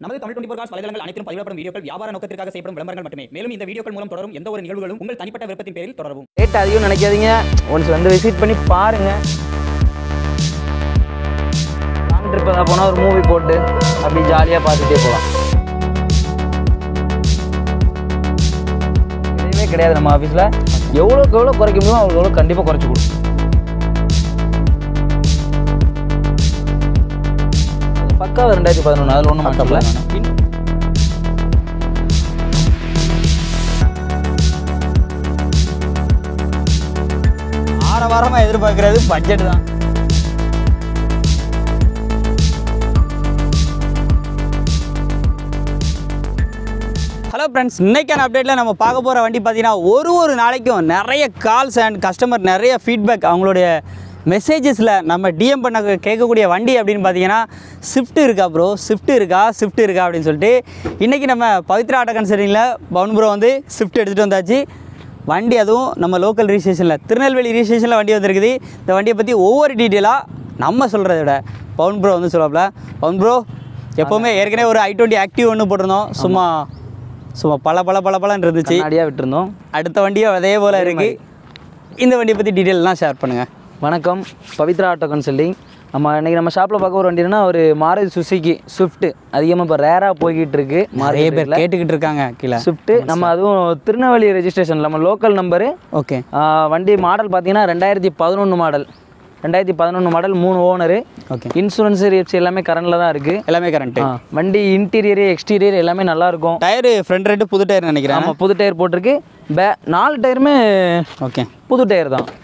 நமது Tamil twenty cos வலைதளங்கள் அனைத்தும் பதிவிடப்படும் வீடியோக்கள் வியாபார நோக்கத்திற்காக செய்யப்படும் விளம்பரங்கள் மட்டுமே மேலும் இந்த வீடியோக்கள் மூலம் தொடரும் எந்த ஒரு நிகழ்வுகளும் உங்கள் தனிப்பட்ட விருப்பத்தின் பேரில் தொடரவும் ரேட் அதிகம் நினைக்காதீங்க ஒன்ஸ் வந்து விசிட் பண்ணி பாருங்க லாங் ட்ரிப் ஏதாவது போனால் ஒரு மூவி போட்டு அப்படி ஜாலியாக பார்த்துட்டே போகலாம் எதுவுமே கிடையாது நம்ம ஆஃபீஸில் எவ்வளோக்கு எவ்வளோ குறைக்க முடியுமோ அவ்வளோ எவ்வளோ கண்டிப்பாக குறைச்சி கொடுக்கும் அது பக்காவாக ரெண்டாயிரத்தி பதினொன்று அதில் ஒன்றும் மாட்டோம்ல ஆற வாரமாக எதிர்பார்க்கறது பட்ஜெட் தான் ஹலோ ஃப்ரெண்ட்ஸ் இன்னைக்கான அப்டேட்டில் நம்ம பார்க்க போகிற வண்டி பார்த்தீங்கன்னா ஒரு ஒரு நாளைக்கும் நிறைய கால்ஸ் அண்ட் கஸ்டமர் நிறைய ஃபீட்பேக் அவங்களுடைய மெசேஜஸில் நம்ம டிஎம் பண்ண கேட்கக்கூடிய வண்டி அப்படின்னு பார்த்தீங்கன்னா ஸ்விஃப்ட் இருக்கா ப்ரோ ஸ்விஃப்ட் இருக்கா ஸ்விஃப்ட் இருக்கா அப்படின்னு சொல்லிட்டு இன்றைக்கி நம்ம பவித்ரா ஆட்டோ கன்சல்டிங்கில் பவுன் ப்ரோ வந்து ஸ்விஃப்ட் எடுத்துகிட்டு வந்தாச்சு வண்டி அதுவும் நம்ம லோக்கல் ரிஜிஸ்ட்ரேஷனில் திருநெல்வேலி ரிஜிஸ்ட்ரேஷனில் வண்டி வந்திருக்குது இந்த வண்டியை பற்றி ஒவ்வொரு டீட்டெயிலாக நம்ம சொல்கிறத விட பவுன் ப்ரோ வந்து சொல்லுவாப்ல பவுன் ப்ரோ எப்போவுமே ஏற்கனவே ஒரு ஐ டுவெண்ட்டி ஆக்டிவ் ஒன்று போட்டிருந்தோம் சும்மா சும்மா பல பல பல பலன்னு இருந்துச்சு கண்ணாடியாக விட்டுருந்தோம் அடுத்த வண்டியும் அதே போல் இருக்குது இந்த வண்டியை பற்றி டீட்டெயிலாம் ஷேர் பண்ணுங்கள் வணக்கம் பவித்ரா ஆட்டோ கன்சல்டிங் நம்ம இன்னைக்கு நம்ம ஷாப்பில் பார்க்க ஒரு வண்டினா ஒரு மாருதி சுசுகி ஸ்விஃப்ட் அதிகமாக இப்போ ரேராக போய்கிட்டு இருக்கு நிறைய பேர் கேட்டுக்கிட்டு இருக்காங்க கீழே ஸ்விஃப்ட் நம்ம அதுவும் திருநெல்வேலி ரெஜிஸ்ட்ரேஷன் நம்ம லோக்கல் நம்பரு ஓகே வண்டி மாடல் பார்த்தீங்கன்னா ரெண்டாயிரத்தி பதினொன்று மாடல் ரெண்டாயிரத்தி பதினொன்று மாடல் மூணு ஓனரு ஓகே இன்சூரன்ஸ் ரிப்ஸ் எல்லாமே கரண்டில் தான் இருக்குது எல்லாமே கரண்ட்டு வண்டி இன்டீரியர் எக்ஸ்டீரியர் எல்லாமே நல்லா இருக்கும் டயரு ஃப்ரண்ட் ரெண்டு புது டயர் நினைக்கிறேன் ஆமாம் புது டயர் போட்டிருக்கு பே நாலு டயருமே ஓகே புது டயர் தான்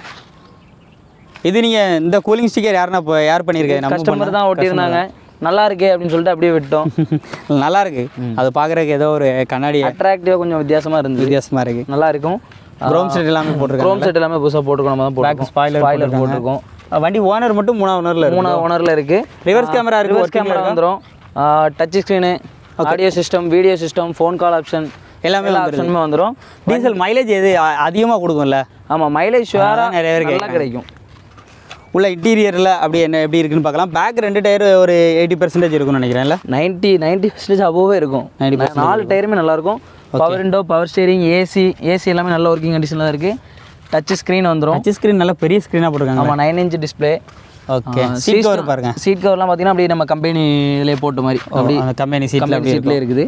இது நீங்கள் இந்த கூலிங் ஸ்டிக்கர் யாருன்னா இப்போ யார் பண்ணியிருக்கேன் நம்ம கஸ்டமர் தான் ஓட்டியிருந்தாங்க நல்லா இருக்கே அப்படின்னு சொல்லிட்டு அப்படியே விட்டோம் நல்லா இருக்கு அது பார்க்குறதுக்கு ஏதோ ஒரு கண்ணாடி அட்ராக்டிவாக கொஞ்சம் வித்தியாசமாக இருந்தது வித்தியாசமா இருக்கு நல்லா இருக்கும் க்ரோம் செட் எல்லாமே போட்டிருக்காங்க க்ரோம் செட் எல்லாமே புதுசாக போட்டுருக்கோம் நம்ம தான் போட்டுருக்கோம் spoiler ஸ்பாய்லர் போட்டிருக்கோம் வண்டி ஓனர் மட்டும் மூணாவது ஓனரில் இருக்கு மூணாவது ஓனரில் இருக்குது Reverse camera இருக்கு, ரிவர்ஸ் working ல கேமரா இருக்கா? வந்துடும் touch screen audio system video system phone call option எல்லாமே எல்லா வந்துருது. ஆப்ஷனுமே வந்துடும் டீசல் மைலேஜ் எது அதிகமாக கொடுக்கும்ல ஆமாம் மைலேஜ் ஷுவராக அதான் நிறைய பேர் நல்லா கிடைக்கும் உள்ள இன்டீரியரில் அப்படி என்ன எப்படி இருக்குன்னு பார்க்கலாம் பேக் ரெண்டு டயர் ஒரு எயிட்டி பர்சன்டேஜ் இருக்கும்னு நினைக்கிறேன்ல நைன்ட்டி நைன்ட்டி பர்சன்டேஜ் அபோவே இருக்கும் 90% நாலு டயருமே நல்லா இருக்கும் power window power steering AC AC எல்லாமே நல்ல ஒர்க்கிங் கண்டிஷனில் தான் இருக்குது டச் ஸ்க்ரீன் வந்துடும் டச் ஸ்க்ரீன் நல்லா பெரிய ஸ்க்ரீனாக போட்டிருக்காங்க ஆமாம் nine inch display okay seat cover பாருங்க சீட் கவர்லாம் பார்த்தீங்கன்னா அப்படியே நம்ம கம்பெனி இதிலே போட்ட மாதிரி அப்படி அந்த கம்பெனி சீட்டில் கம்பெனி அப்படி சீட்லேயே இருக்குது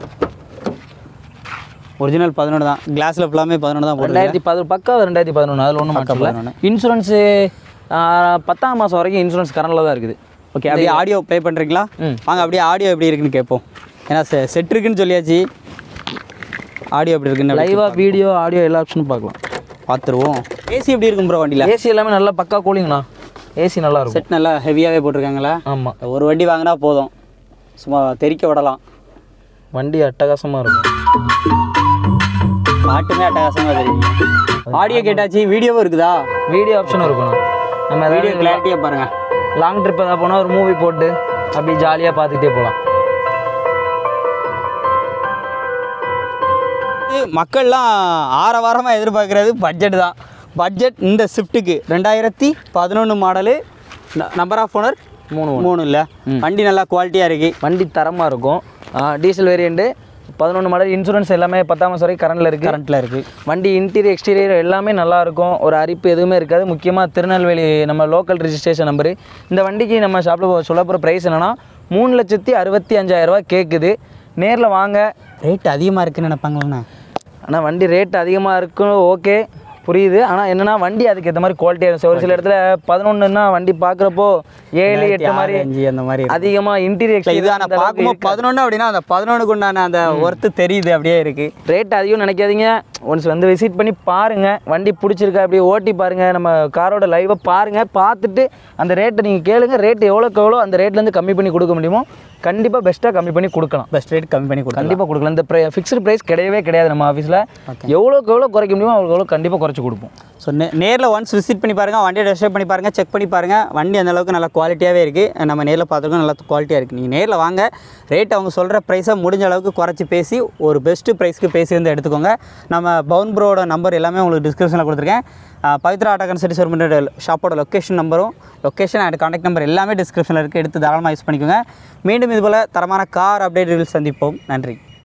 ஒரிஜினல் பதினொன்று தான் கிளாஸில் ஃபுல்லாமே பதினொன்று தான் போட்டிருக்கு ரெண்டாயிரத்தி பதினொன்று பக்கா ரெண்டாயிரத்தி பதினொன்று அதில் ஒன்றும் மாற்றல 11. இன்சூரன்ஸு பத்தாம் மாதம் வரைக்கும் இன்சூரன்ஸ் கரண்டில் தான் இருக்குது ஓகே அப்படியே ஆடியோ ப்ளே பண்ணுறீங்களா ம். வாங்க அப்படியே ஆடியோ எப்படி இருக்குன்னு கேட்போம் ஏன்னா செ செட் இருக்குன்னு சொல்லியாச்சு ஆடியோ எப்படி இருக்குன்னு அப்படியே லைவாக வீடியோ ஆடியோ எல்லா ஆப்ஷனும் பார்க்கலாம் பார்த்துருவோம் ஏசி எப்படி இருக்கும் ப்ரோ வண்டியில் ஏசி எல்லாமே நல்லா பக்கா கூலிங்கண்ணா ஏசி நல்லா இருக்கும் செட் நல்லா ஹெவியாகவே போட்டிருக்காங்களா ஆமாம் ஒரு வண்டி வாங்கினா போதும் சும்மா தெறிக்க விடலாம் வண்டி அட்டகாசமாக இருக்கும் பாட்டுமே அட்டகாசமாக தெரியும் ஆடியோ கேட்டாச்சு வீடியோவும் இருக்குதா வீடியோ ஆப்ஷனும் இருக்குண்ணா நம்ம வீடியோ ஏதாவது கிளாரிட்டியாக பாருங்கள் லாங் ட்ரிப் ஏதாவது போனால் ஒரு மூவி போட்டு அப்படி ஜாலியாக பார்த்துக்கிட்டே போகலாம் இது மக்கள்லாம் ஆற வாரமாக எதிர்பார்க்குறது பட்ஜெட் தான் பட்ஜெட் இந்த ஷிஃப்ட்டுக்கு ரெண்டாயிரத்தி பதினொன்று மாடலு நம்பர் ஆஃப் ஓனர் மூணு மூணு இல்லை வண்டி நல்லா குவாலிட்டியாக இருக்குது வண்டி தரமாக இருக்கும் டீசல் வேரியண்ட்டு பதினொன்று மாடல் இன்சூரன்ஸ் எல்லாமே பத்தாம் மாதம் வரைக்கும் கரண்டில் இருக்குது கரண்ட்டில் இருக்குது வண்டி இன்டீரியர் எக்ஸ்டீரியர் எல்லாமே நல்லா இருக்கும் ஒரு அரிப்பு எதுவுமே இருக்காது முக்கியமாக திருநெல்வேலி நம்ம லோக்கல் ரிஜிஸ்ட்ரேஷன் நம்பரு இந்த வண்டிக்கு நம்ம ஷாப்பில் சொல்ல போகிற ப்ரைஸ் என்னென்னா மூணு லட்சத்தி அறுபத்தி அஞ்சாயிரரூபா கேட்குது நேரில் வாங்க ரேட் அதிகமாக இருக்குன்னு நினைப்பாங்களேண்ணா ஆனால் வண்டி ரேட் அதிகமாக இருக்கும் ஓகே புரியுது ஆனால் என்னென்னா வண்டி அதுக்கு ஏற்ற மாதிரி குவாலிட்டியாக இருக்கும் ஒரு சில இடத்துல பதினொன்றுன்னா வண்டி பார்க்குறப்போ ஏழு எட்டு மாதிரி அஞ்சு அந்த மாதிரி இருக்கு. அதிகமாக இன்டீரியர் இல்லை இது ஆனால் பார்க்கும்போது பதினொன்று அப்படின்னா அந்த பதினொன்றுக்கு உண்டான அந்த ஒர்த்து தெரியுது அப்படியே இருக்குது ரேட் அதிகம் நினைக்காதீங்க ஒன்ஸ் வந்து விசிட் பண்ணி பாருங்கள் வண்டி பிடிச்சிருக்கா அப்படியே ஓட்டி பாருங்கள் நம்ம காரோட லைவை பாருங்கள் பார்த்துட்டு அந்த ரேட்டை நீங்கள் கேளுங்க ரேட் எவ்வளோக்கு எவ்வளோ அந்த ரேட்லேருந்து கம்மி பண்ணி கொடுக்க முடியுமோ கண்டிப்பாக பெஸ்ட்டாக கம்மி பண்ணி கொடுக்கலாம் பெஸ்ட் ரேட் கம்மி பண்ணி கொடுக்கலாம் கண்டிப்பாக கொடுக்கலாம் இந்த ப்ரை ஃபிக்ஸ்டு ப்ரைஸ் கிடையவே கிடையாது நம்ம ஆஃபீஸில் எவ்வளோக்கு எவ்வளோ குறைக்க முடியுமோ அவ்வளோ எவ்வளோ கண்டிப்பாக குறைச்சி கொடுப்போம் ஸோ நே நேரில் ஒன்ஸ் விசிட் பண்ணி பாருங்கள் வண்டியை டெஸ்ட் பண்ணி பாருங்கள் செக் பண்ணி பாருங்கள் வண்டி அந்த அளவுக்கு நல்லா குவாலிட்டியாகவே இருக்குது நம்ம நேரில் பார்த்துருக்கோம் நல்லா குவாலிட்டியாக இருக்குது நீங்கள் நேரில் வாங்க ரேட் அவங்க சொல்கிற ப்ரைஸை முடிஞ்ச அளவுக்கு குறைச்சி பேசி ஒரு பெஸ்ட்டு ப்ரைஸ்க்கு பேசி வந்து எடுத்துக்கோங்க நம்ம நம்ம பவுன் ப்ரோட நம்பர் எல்லாமே உங்களுக்கு டிஸ்கிரிப்ஷனில் கொடுத்துருக்கேன் அஹ் பவித்ரா ஆட்டோ கன்சல்டி சர்வீஸ் ஷாப்போட லொக்கேஷன் நம்பரும் லொக்கேஷன் அண்ட் காண்டாக்ட் நம்பர் எல்லாமே டிஸ்கிரிப்ஷனில் இருக்குது எடுத்து தாராளமாக யூஸ் பண்ணிக்கோங்க மீண்டும் இதுபோல் தரமான கார் அப்டேட் சந்திப்போம் நன்றி